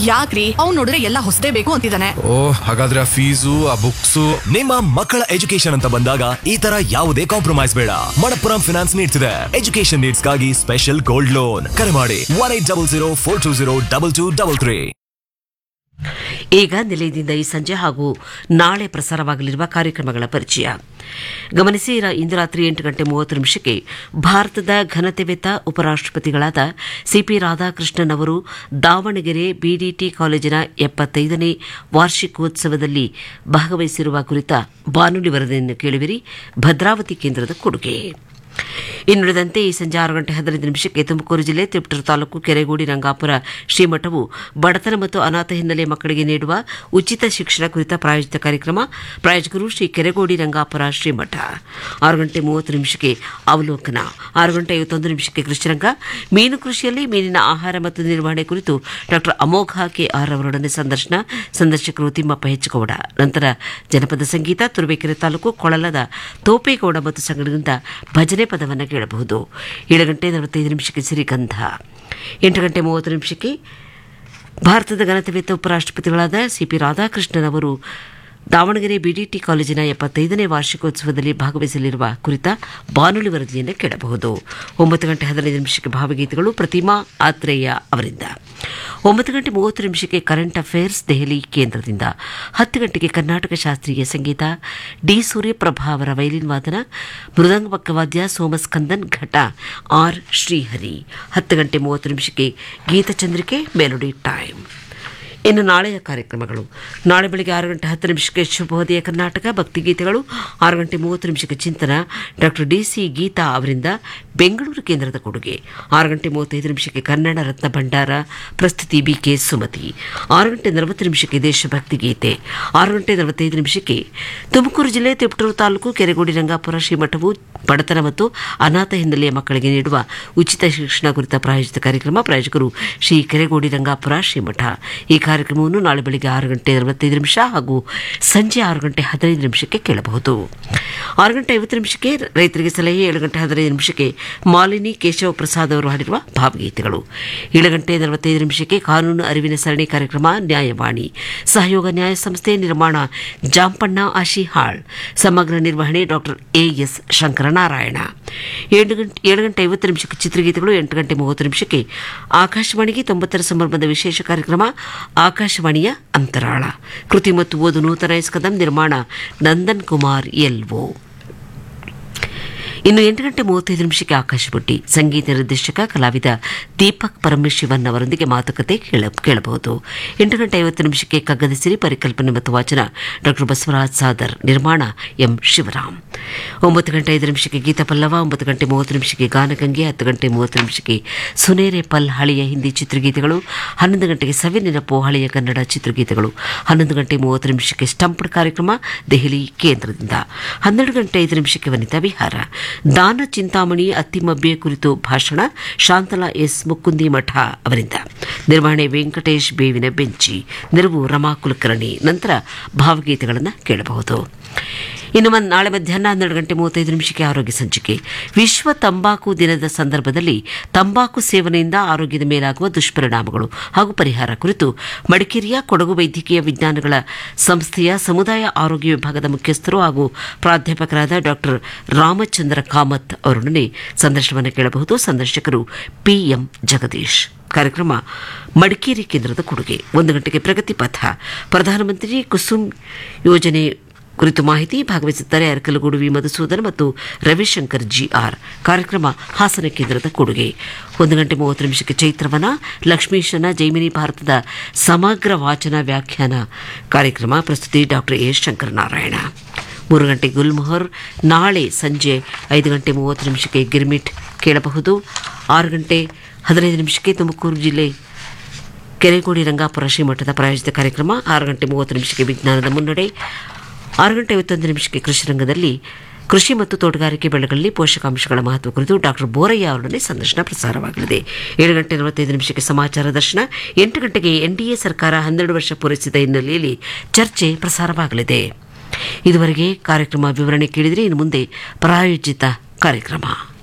ಯಾಕ್ರಿ ಅವ್ನ್ ನೋಡಿದ್ರೆ ಎಲ್ಲ ಹೊಸದೇ ಬೇಕು ಅಂತಿದ್ದಾನೆ ಓ ಹಾಗಾದ್ರೆ ಆ ಫೀಸು ಆ ಬುಕ್ಸು ನಿಮ್ಮ ಮಕ್ಕಳ ಎಜುಕೇಶನ್ ಅಂತ ಬಂದಾಗ ಈ ತರ ಯಾವುದೇ ಕಾಂಪ್ರಮೈಸ್ ಬೇಡ ಮಣಪ್ಪುರಂ ಫಿನಾನ್ಸ್ ನೀಡ್ಸ್ ಇದೆ ಎಜುಕೇಶನ್ ನೀಡ್ಸ್ ಗಾಗಿ ಸ್ಪೆಷಲ್ ಗೋಲ್ಡ್ ಲೋನ್ ಕರೆ ಮಾಡಿ one eight double zero four two zero double two double three ಈಗ ನಿಲಯದಿಂದ ಈ ಸಂಜೆ ಹಾಗೂ ನಾಳೆ ಪ್ರಸಾರವಾಗಲಿರುವ ಕಾರ್ಯಕ್ರಮಗಳ ಪರಿಚಯ ಗಮನಿಸಿ ರ- ಇಂದು ರಾತ್ರಿ ಎಂಟು ಗಂಟೆ ಮೂವತ್ತು ನಿಮಿಷಕ್ಕೆ ಭಾರತದ ಘನತೆವೆತ್ತ ಉಪರಾಷ್ಟಪತಿಗಳಾದ ಸಿಪಿ ರಾಧಾಕೃಷ್ಣನ್ ಅವರು ದಾವಣಗೆರೆ ಬಿಡಿಟಿ ಕಾಲೇಜಿನ ಎಪ್ಪತ್ತೈದನೇ ವಾರ್ಷಿಕೋತ್ಸವದಲ್ಲಿ ಭಾಗವಹಿಸಿರುವ ಕುರಿತ ಬಾನುಲಿ ವರದಿಯನ್ನು ಕೇಳುವಿರಿ ಭದ್ರಾವತಿ ಕೇಂದ್ರದ ಕೊಡುಗೆ ಇನ್ನುಳಿದಂತೆ ಈ ಸಂಜೆ ಆರು ಗಂಟೆ ಹದಿನೈದು ನಿಮಿಷಕ್ಕೆ ತುಮಕೂರು ಜಿಲ್ಲೆ ತಿಪ್ಟೂರು ತಾಲೂಕು ಕೆರೆಗೋಡಿ ರಂಗಾಪುರ ಶ್ರೀಮಠವು ಬಡತನ ಮತ್ತು ಅನಾಥ ಹಿನ್ನೆಲೆ ಮಕ್ಕಳಿಗೆ ನೀಡುವ ಉಚಿತ ಶಿಕ್ಷಣ ಕುರಿತ ಪ್ರಾಯೋಜಿತ ಕಾರ್ಯಕ್ರಮ ಪ್ರಾಯೋಜಕರು ಶ್ರೀ ಕೆರೆಗೋಡಿ ರಂಗಾಪುರ ಶ್ರೀಮಠ ಆರು ಗಂಟೆ ಮೂವತ್ತು ನಿಮಿಷಕ್ಕೆ ಅವಲೋಕನ ಆರು ಗಂಟೆ ಐವತ್ತೊಂದು ನಿಮಿಷಕ್ಕೆ ಕೃಷಿರಂಗ ಮೀನು ಕೃಷಿಯಲ್ಲಿ ಮೀನಿನ ಆಹಾರ ಮತ್ತು ನಿರ್ವಹಣೆ ಕುರಿತು ಡಾಕ್ಟರ್ ಅಮೋಘ ಕೆ ಆರ್ ಅವರೊಡನೆ ಸಂದರ್ಶನ ಸಂದರ್ಶಕರು ತಿಮ್ಮಪ್ಪ ಹೆಚ್ಚಗೌಡ ನಂತರ ಜನಪದ ಸಂಗೀತ ತುರುವೇಕೆರೆ ತಾಲೂಕು ಕೊಳಲದ ತೋಪೇಗೌಡ ಮತ್ತು ಸಂಘದಿಂದ ಭಜನೆ ಪದವನ್ನು ಕೇಳಬಹುದು ಏಳು ಗಂಟೆ ನಲವತ್ತೈದು ನಿಮಿಷಕ್ಕೆ ಸಿರಿಗಂಧ ಎಂಟು ಗಂಟೆ ಮೂವತ್ತು ನಿಮಿಷಕ್ಕೆ ಭಾರತದ ಘನತೆವೆತ್ತ ಉಪರಾಷ್ಟಪತಿಗಳಾದ ಸಿಪಿ ರಾಧಾಕೃಷ್ಣನ್ ಅವರು ದಾವಣಗೆರೆ ಬಿಡಿಟಿ ಕಾಲೇಜಿನ ಎಪ್ಪತ್ತೈದನೇ ವಾರ್ಷಿಕೋತ್ಸವದಲ್ಲಿ ಭಾಗವಹಿಸಲಿರುವ ಕುರಿತ ಬಾನುಲಿ ವರದಿಯನ್ನು ಕೇಳಬಹುದು ಒಂಬತ್ತು ಗಂಟೆ ಹದಿನೈದು ನಿಮಿಷಕ್ಕೆ ಭಾವಗೀತೆಗಳು ಪ್ರತಿಮಾ ಆತ್ರೇಯ ಅವರಿಂದ ಒಂಬತ್ತು ಗಂಟೆ ಮೂವತ್ತು ನಿಮಿಷಕ್ಕೆ ಕರೆಂಟ್ ಅಫೇರ್ಸ್ ದೆಹಲಿ ಕೇಂದ್ರದಿಂದ ಹತ್ತು ಗಂಟೆಗೆ ಕರ್ನಾಟಕ ಶಾಸ್ತ್ರೀಯ ಸಂಗೀತ ಡಿ ಸೂರ್ಯಪ್ರಭಾ ಅವರ ವೈಲಿನ್ ವಾದನ ಮೃದಂಗ ಪಕ್ಕವಾದ್ಯ ಸೋಮಸ್ಕಂದನ್ ಘಟ ಆರ್ ಶ್ರೀಹರಿ ಹತ್ತು ಗಂಟೆ ಮೂವತ್ತು ನಿಮಿಷಕ್ಕೆ ಗೀತಚಂದ್ರಿಕೆ ಮೆಲೋಡಿ ಟೈಮ್ ಇನ್ನು ನಾಳೆಯ ಕಾರ್ಯಕ್ರಮಗಳು ನಾಳೆ ಬೆಳಗ್ಗೆ ಆರು ಗಂಟೆ ಹತ್ತು ನಿಮಿಷಕ್ಕೆ ಶುಭೋದಯ ಕರ್ನಾಟಕ ಭಕ್ತಿಗೀತೆಗಳು ಆರು ಗಂಟೆ ಮೂವತ್ತು ನಿಮಿಷಕ್ಕೆ ಚಿಂತನ ಡಾಕ್ಟರ್ ಡಿ ಸಿ ಗೀತಾ ಅವರಿಂದ ಬೆಂಗಳೂರು ಕೇಂದ್ರದ ಕೊಡುಗೆ ಆರು ಗಂಟೆ ಮೂವತ್ತೈದು ನಿಮಿಷಕ್ಕೆ ಕನ್ನಡ ರತ್ನ ಭಂಡಾರ ಪ್ರಸ್ತುತಿ ಬಿ ಕೆ ಸುಮತಿ ಆರು ಗಂಟೆ ನಲವತ್ತು ನಿಮಿಷಕ್ಕೆ ದೇಶಭಕ್ತಿ ಗೀತೆ ಆರು ಗಂಟೆ ನಲವತ್ತೈದು ನಿಮಿಷಕ್ಕೆ ತುಮಕೂರು ಜಿಲ್ಲೆ ತಿಪಟೂರು ತಾಲೂಕು ಕೆರೆಗೋಡಿ ರಂಗಾಪುರ ಶ್ರೀಮಠವು ಬಡತನ ಮತ್ತು ಅನಾಥ ಹಿನ್ನೆಲೆಯ ಮಕ್ಕಳಿಗೆ ನೀಡುವ ಉಚಿತ ಶಿಕ್ಷಣ ಕುರಿತ ಪ್ರಾಯೋಜಿತ ಕಾರ್ಯಕ್ರಮ ಪ್ರಾಯೋಜಕರು ಶ್ರೀ ಕೆರೆಗೋಡಿ ರಂಗಾಪುರ ಶ್ರೀಮಠ ಈ ಕಾರ್ಯಕ್ರಮವನ್ನು ನಾಳೆ ಬೆಳಗ್ಗೆ ಆರು ಗಂಟೆ ನಲವತ್ತೈದು ನಿಮಿಷ ಹಾಗೂ ಸಂಜೆ ಆರು ಗಂಟೆ ಹದಿನೈದು ನಿಮಿಷಕ್ಕೆ ಕೇಳಬಹುದು ಆರು ಗಂಟೆ ಐವತ್ತು ನಿಮಿಷಕ್ಕೆ ರೈತರಿಗೆ ಸಲಹೆ ಏಳು ಗಂಟೆ ಹದಿನೈದು ನಿಮಿಷಕ್ಕೆ ಮಾಲಿನಿ ಕೇಶವ ಪ್ರಸಾದ್ ಅವರು ಹಾಡಿರುವ ಭಾವಗೀತೆಗಳು ಏಳು ಗಂಟೆ ನಲವತ್ತೈದು ನಿಮಿಷಕ್ಕೆ ಕಾನೂನು ಅರಿವಿನ ಸರಣಿ ಕಾರ್ಯಕ್ರಮ ನ್ಯಾಯವಾಣಿ ಸಹಯೋಗ ನ್ಯಾಯ ಸಂಸ್ಥೆ ನಿರ್ಮಾಣ ಜಾಂಪಣ್ಣ ಆಶಿಹಾಳ್ ಸಮಗ್ರ ನಿರ್ವಹಣೆ ಡಾಕ್ಟರ್ ಎ ಎಸ್ ಶಂಕರನಾರಾಯಣ ಏಳು ಗಂಟೆ ಏಳು ಗಂಟೆ ಐವತ್ತು ನಿಮಿಷಕ್ಕೆ ಚಿತ್ರಗೀತೆಗಳು ಎಂಟು ಗಂಟೆ ಮೂವತ್ತು ನಿಮಿಷಕ್ಕೆ ಆಕಾಶವಾಣಿಗೆ ತೊಂಬತ್ತರ ಸಂಭ್ರಮದ ವಿಶೇಷ ಕಾರ್ಯಕ್ರಮ ಆಕಾಶವಾಣಿಯ ಅಂತರಾಳ ಕೃತಿ ಮತ್ತು ಓದು ನೂತನ ಎಸ್ಕದಂ ನಿರ್ಮಾಣ ನಂದನ್ ಕುಮಾರ್ ಎಲ್ಒ ಇನ್ನು ಎಂಟು ಗಂಟೆ ಮೂವತ್ತೈದು ನಿಮಿಷಕ್ಕೆ ಆಕಾಶ ಬುಟ್ಟಿ ಸಂಗೀತ ನಿರ್ದೇಶಕ ಕಲಾವಿದ ದೀಪಕ್ ಪರಮೇಶ್ವರನ್ ಅವರೊಂದಿಗೆ ಮಾತುಕತೆ ಕೇಳ- ಕೇಳಬಹುದು ಎಂಟು ಗಂಟೆ ಐವತ್ತು ನಿಮಿಷಕ್ಕೆ ಕಗ್ಗದ ಸಿರಿ ಪರಿಕಲ್ಪನೆ ಮತ್ತು ವಾಚನ ಡಾಕ್ಟರ್ ಬಸವರಾಜ್ ಸಾದರ್ ನಿರ್ಮಾಣ ಎಂ ಶಿವರಾಮ್ ಒಂಬತ್ತು ಗಂಟೆ ಐದು ನಿಮಿಷಕ್ಕೆ ಗೀತ ಪಲ್ಲವ ಒಂಬತ್ತು ಗಂಟೆ ಮೂವತ್ತು ನಿಮಿಷಕ್ಕೆ ಗಾನಗಂಗೆ ಹತ್ತು ಗಂಟೆ ಮೂವತ್ತು ನಿಮಿಷಕ್ಕೆ ಸುನೇರೆ ಪಲ್ ಹಳೆಯ ಹಿಂದಿ ಚಿತ್ರಗೀತೆಗಳು ಹನ್ನೊಂದು ಗಂಟೆಗೆ ಸವಿ ನೆನಪು ಹಳೆಯ ಕನ್ನಡ ಚಿತ್ರಗೀತೆಗಳು ಹನ್ನೊಂದು ಗಂಟೆ ಮೂವತ್ತು ನಿಮಿಷಕ್ಕೆ ಸ್ಟಂಪ್ಡ್ ಕಾರ್ಯಕ್ರಮ ದೆಹಲಿ ಕೇಂದ್ರದಿಂದ ಹನ್ನೆರಡು ಗಂಟೆ ಐದು ನಿಮಿಷಕ್ಕೆ ವನಿತಾ ವಿಹಾರ ದಾನ ಚಿಂತಾಮಣಿ ಅತ್ತಿಮಬ್ಬೆ ಕುರಿತು ಭಾಷಣ ಶಾಂತಲಾ ಎಸ್ ಮುಕ್ಕುಂದಿ ಮಠ ಅವರಿಂದ ನಿರ್ವಹಣೆ ವೆಂಕಟೇಶ್ ಬೇವಿನ ಬೆಂಚಿ ನೆರವು ರಮಾ ಕುಲಕರ್ಣಿ ನಂತರ ಭಾವಗೀತೆಗಳನ್ನು ಕೇಳಬಹುದು ಇನ್ನು ಮನ್- ನಾಳೆ ಮಧ್ಯಾಹ್ನ ಹನ್ನೆರಡು ಗಂಟೆ ಮೂವತ್ತೈದು ನಿಮಿಷಕ್ಕೆ ಆರೋಗ್ಯ ಸಂಚಿಕೆ ವಿಶ್ವ ತಂಬಾಕು ದಿನದ ಸಂದರ್ಭದಲ್ಲಿ ತಂಬಾಕು ಸೇವನೆಯಿಂದ ಆರೋಗ್ಯದ ಮೇಲಾಗುವ ದುಷ್ಪರಿಣಾಮಗಳು ಹಾಗೂ ಪರಿಹಾರ ಕುರಿತು ಮಡಿಕೇರಿಯ ಕೊಡಗು ವೈದ್ಯಕೀಯ ವಿಜ್ಞಾನಗಳ ಸಂಸ್ಥೆಯ ಸಮುದಾಯ ಆರೋಗ್ಯ ವಿಭಾಗದ ಮುಖ್ಯಸ್ಥರು ಹಾಗೂ ಪ್ರಾಧ್ಯಾಪಕರಾದ ಡಾಕ್ಟರ್ ರಾಮಚಂದ್ರ ಕಾಮತ್ ಅವರೊಡನೆ ಸಂದರ್ಶನವನ್ನು ಕೇಳಬಹುದು ಸಂದರ್ಶಕರು ಪಿಎಂ ಜಗದೀಶ್ ಕಾರ್ಯಕ್ರಮ ಮಡಿಕೇರಿ ಕೇಂದ್ರದ ಕೊಡುಗೆ ಒಂದು ಗಂಟೆಗೆ ಪ್ರಗತಿ ಪಥ ಪ್ರಧಾನಮಂತ್ರಿ ಕುಸುಮ್ ಯೋಜನೆ ಕುರಿತು ಮಾಹಿತಿ ಭಾಗವಹಿಸುತ್ತಾರೆ ಅರಕಲಗೂಡು ವಿ ಮಧುಸೂದನ್ ಮತ್ತು ರವಿಶಂಕರ್ ಜಿಆರ್ ಕಾರ್ಯಕ್ರಮ ಹಾಸನ ಕೇಂದ್ರದ ಕೊಡುಗೆ ಒಂದು ಗಂಟೆ ಮೂವತ್ತು ನಿಮಿಷಕ್ಕೆ ಚೈತ್ರವನ ಲಕ್ಷ್ಮೀಶನ ಜೈಮಿನಿ ಭಾರತದ ಸಮಗ್ರ ವಾಚನ ವ್ಯಾಖ್ಯಾನ ಕಾರ್ಯಕ್ರಮ ಪ್ರಸ್ತುತಿ ಡಾಕ್ಟರ್ ಎ ಶಂಕರನಾರಾಯಣ ಮೂರು ಗಂಟೆ ಗುಲ್ಮೊಹರ್ ನಾಳೆ ಸಂಜೆ ಐದು ಗಂಟೆ ಮೂವತ್ತು ನಿಮಿಷಕ್ಕೆ ಗಿರ್ಮಿಟ್ ಕೇಳಬಹುದು ಆರು ಗಂಟೆ ಹದಿನೈದು ನಿಮಿಷಕ್ಕೆ ತುಮಕೂರು ಜಿಲ್ಲೆ ಕೆರೆಗೋಡಿ ರಂಗಾಪುರ ಶ್ರೀಮಠದ ಪ್ರಾಯೋಜಿತ ಕಾರ್ಯಕ್ರಮ ಆರು ಗಂಟೆ ಮೂವತ್ತು ನಿಮಿಷಕ್ಕೆ ವಿಜ್ಞಾನದ ಮುನ್ನಡೆ ಆರು ಗಂಟೆ ಐವತ್ತೊಂದು ನಿಮಿಷಕ್ಕೆ ಕೃಷಿ ರಂಗದಲ್ಲಿ ಕೃಷಿ ಮತ್ತು ತೋಟಗಾರಿಕೆ ಬೆಳೆಗಳಲ್ಲಿ ಪೋಷಕಾಂಶಗಳ ಮಹತ್ವ ಕುರಿತು ಡಾಕ್ಟರ್ ಬೋರಯ್ಯ ಅವರೊಡನೆ ಸಂದರ್ಶನ ಪ್ರಸಾರವಾಗಲಿದೆ ಏಳು ಗಂಟೆ ನಲವತ್ತೈದು ನಿಮಿಷಕ್ಕೆ ಸಮಾಚಾರ ದರ್ಶನ ಎಂಟು ಗಂಟೆಗೆ ಎನ್ಡಿಎ ಸರ್ಕಾರ ಹನ್ನೆರಡು ವರ್ಷ ಪೂರೈಸಿದ ಹಿನ್ನೆಲೆಯಲ್ಲಿ ಚರ್ಚೆ ಪ್ರಸಾರವಾಗಲಿದೆ ಇದುವರೆಗೆ ಕಾರ್ಯಕ್ರಮ ವಿವರಣೆ ಕೇಳಿದರೆ ಇನ್ನು ಮುಂದೆ ಪ್ರಾಯೋಜಿತ ಕಾರ್ಯಕ್ರಮ